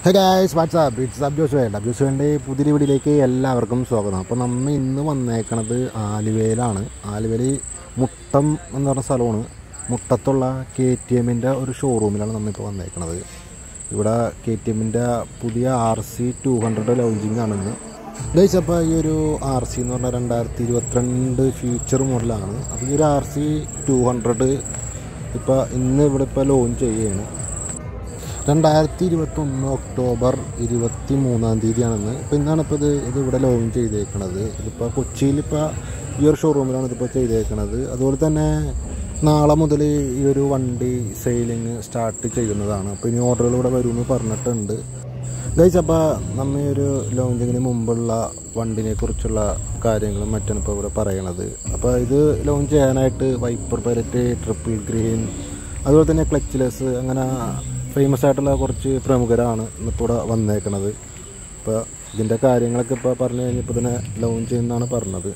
Hey guys WhatsApp it's അബ് ജോസ് വേണ്ട ജോസ് വേണ്ടി പുതിയ വീടിലേക്ക് എല്ലാവർക്കും സ്വാഗതം അപ്പോൾ നമ്മൾ ഇന്ന് വന്നേക്കണത് ആലുവയിലാണ് ആലുവയിൽ മുട്ടം എന്ന് പറഞ്ഞ സ്ഥലമാണ് മുട്ടത്തുള്ള കെ ടി എമ്മിൻ്റെ ഒരു ഷോറൂമിലാണ് നമ്മളിപ്പോൾ വന്നേക്കണത് ഇവിടെ കെ ടി എമ്മിൻ്റെ പുതിയ R C two hundred launching ആണെന്ന് ഗൈസ് അപ്പോൾ ഈ ഒരു ആർ സി എന്ന് പറഞ്ഞാൽ രണ്ടായിരത്തി ഇരുപത്തിരണ്ട് ഫ്യൂച്ചർ മോഡലാണ് അപ്പോൾ ഈ ഒരു ആർ സി ടു ഹൺഡ്രഡ് ഇപ്പോൾ ഇന്ന് ഇവിടെ ഇപ്പോൾ ലോഞ്ച് ചെയ്യുകയാണ് രണ്ടായിരത്തി ഇരുപത്തൊന്ന് ഒക്ടോബർ ഇരുപത്തി മൂന്നാം തീയതിയാണെന്ന് ഇപ്പോൾ ഇന്നാണ് ഇപ്പോൾ ഇത് ഇത് ഇവിടെ ലോഞ്ച് ചെയ്തേക്കണത് ഇതിപ്പോൾ കൊച്ചിയിൽ ഇപ്പോൾ ഈ ഒരു ഷോറൂമിലാണ് ഇതിപ്പോൾ ചെയ്തേക്കണത് അതുപോലെ തന്നെ നാളെ മുതൽ ഈ ഒരു വണ്ടി സെയിലിങ് സ്റ്റാർട്ട് ചെയ്യുന്നതാണ് അപ്പോൾ ഇനി ഓർഡറുകൾ ഇവിടെ വരുമെന്ന് പറഞ്ഞിട്ടുണ്ട് ഗൈസ് അപ്പോൾ നമ്മ ഈ ഒരു ലോഞ്ചിങ്ങിന് മുമ്പുള്ള വണ്ടിനെ കുറിച്ചുള്ള കാര്യങ്ങളും മറ്റാണ് ഇപ്പോൾ ഇവിടെ പറയണത് അപ്പോൾ ഇത് ലോഞ്ച് ചെയ്യാനായിട്ട് വൈപ്പർ പൈലറ്റ് ട്രിപ്പിൾ ഗ്രീൻ അതുപോലെ തന്നെ ക്ലച്ച്ലെസ് അങ്ങനെ ഫേമസ് ആയിട്ടുള്ള കുറച്ച് പ്രമുഖരാണ് ഇന്നിപ്പോൾ ഇവിടെ വന്നേക്കണത് ഇപ്പോൾ ഇതിൻ്റെ കാര്യങ്ങളൊക്കെ ഇപ്പോൾ പറഞ്ഞു കഴിഞ്ഞപ്പോൾ തന്നെ ലോഞ്ച് ചെയ്യുന്നതാണ് പറഞ്ഞത്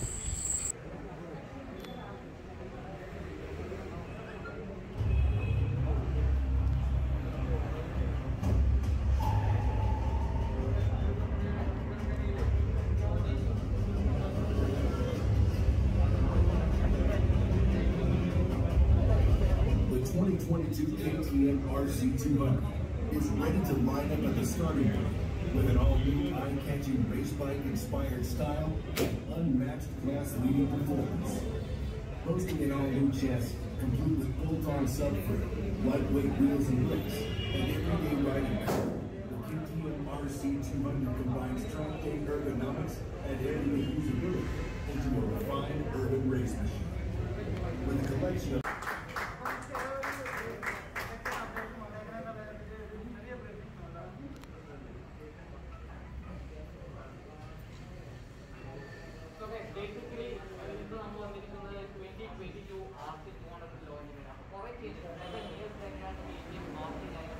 The 2022 KTM RC200 is ready to line up at the starting line with an all-new eye-catching race bike-inspired style and unmatched class-leading performance. Boasting an all-new chassis, complete with bolt-on subframe, lightweight wheels and brakes, and everyday riding power, the KTM RC200 combines track-day ergonomics and everyday usability into a refined urban race machine. With a collection of So guys, basically ഇന്ന് നമ്മൾ വന്നിരിക്കുന്നത് twenty twenty two R C two hundred ലോഞ്ചിനാണ് അപ്പോൾ കുറേ changes seven years കഴിഞ്ഞാണ് medium R C nine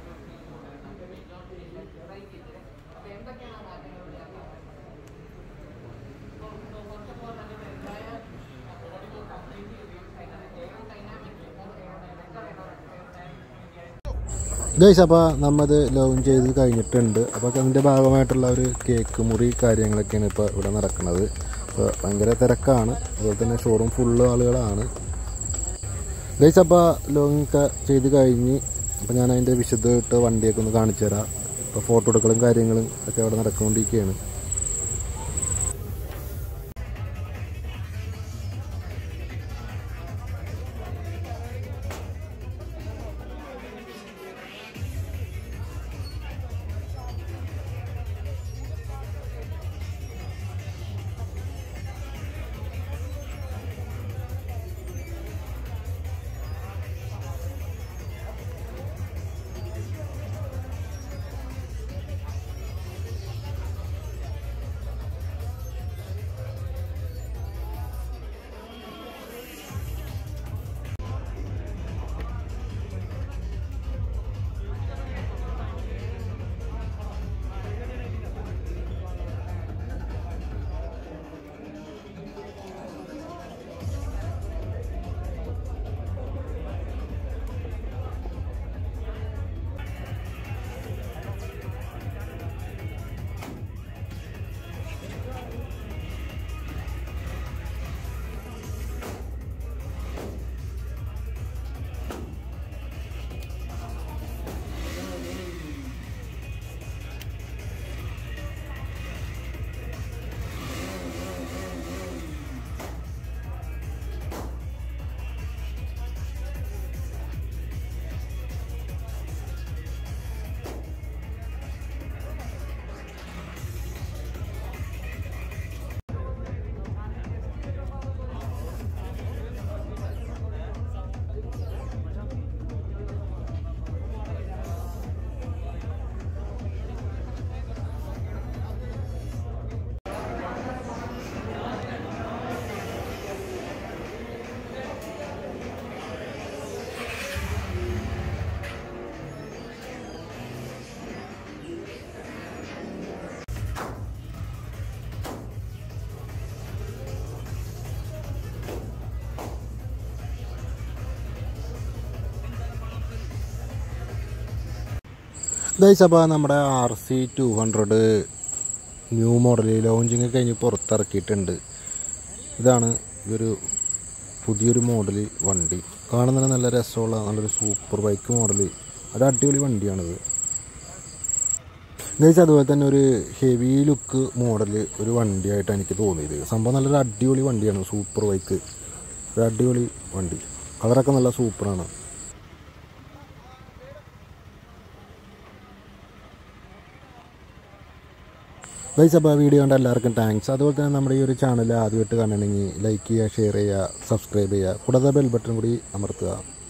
കുറേ changes അപ്പോൾ എന്തൊക്കെയാണ് മാറ്റങ്ങൾ ഫസ്റ്റ് ഓഫ് ഓൾ അതിൻ്റെ എൻറ്റയർ ബോഡികൾ കംപ്ലീറ്റ്ലി റിഡ്യൂസ് അതിൻ്റെ aerodynamic better aero guys അപ്പോൾ നമ്മത് ലോഞ്ച് ചെയ്ത് കഴിഞ്ഞിട്ടുണ്ട് അപ്പോൾ അതിൻ്റെ ഭാഗമായിട്ടുള്ള ഒരു കേക്ക് മുറി കാര്യങ്ങളൊക്കെയാണ് ഇപ്പോൾ ഇവിടെ നടക്കുന്നത് അപ്പോൾ ഭയങ്കര തിരക്കാണ് അതുപോലെ തന്നെ ഷോറൂം ഫുള്ള് ആളുകളാണ് ഗൈസ് അപ്പോൾ ലോങ് ഒക്കെ ചെയ്ത് കഴിഞ്ഞ് അപ്പോൾ ഞാൻ അതിൻ്റെ വിശദമായിട്ട് വണ്ടിയൊക്കെ ഒന്ന് കാണിച്ചു തരാം ഇപ്പോൾ ഫോട്ടോ എടുക്കലും കാര്യങ്ങളും ഒക്കെ അവിടെ നടന്നുകൊണ്ടിരിക്കുകയാണ് ഗൈസ് അപ്പോൾ നമ്മുടെ R C two hundred new model launching കഴിഞ്ഞ് പുറത്തിറക്കിയിട്ടുണ്ട് ഇതാണ് ഇതൊരു പുതിയൊരു മോഡൽ വണ്ടി കാണുന്നതിന് നല്ല രസമുള്ള നല്ലൊരു സൂപ്പർ ബൈക്ക് മോഡൽ ഒരു അടിപൊളി വണ്ടിയാണിത് ഗൈസ് അതുപോലെ തന്നെ ഒരു ഹെവി ലുക്ക് മോഡൽ ഒരു വണ്ടിയായിട്ടാണ് എനിക്ക് തോന്നിയത് സംഭവം നല്ലൊരു അടിപൊളി വണ്ടിയാണ് സൂപ്പർ ബൈക്ക് ഒരു അടിപൊളി വണ്ടി കളറൊക്കെ നല്ല സൂപ്പറാണ് ഗൈസ് അപ്പോൾ വീഡിയോ കണ്ട എല്ലാവർക്കും താങ്ക്സ് അതുപോലെ തന്നെ നമ്മുടെ ഈ ഒരു ചാനൽ ആദ്യമായിട്ട് കാണണമെങ്കിൽ ലൈക്ക് ചെയ്യുക ഷെയർ ചെയ്യുക സബ്സ്ക്രൈബ് ചെയ്യുക കൂടാതെ ബെൽ ബട്ടൺ കൂടി അമർത്തുക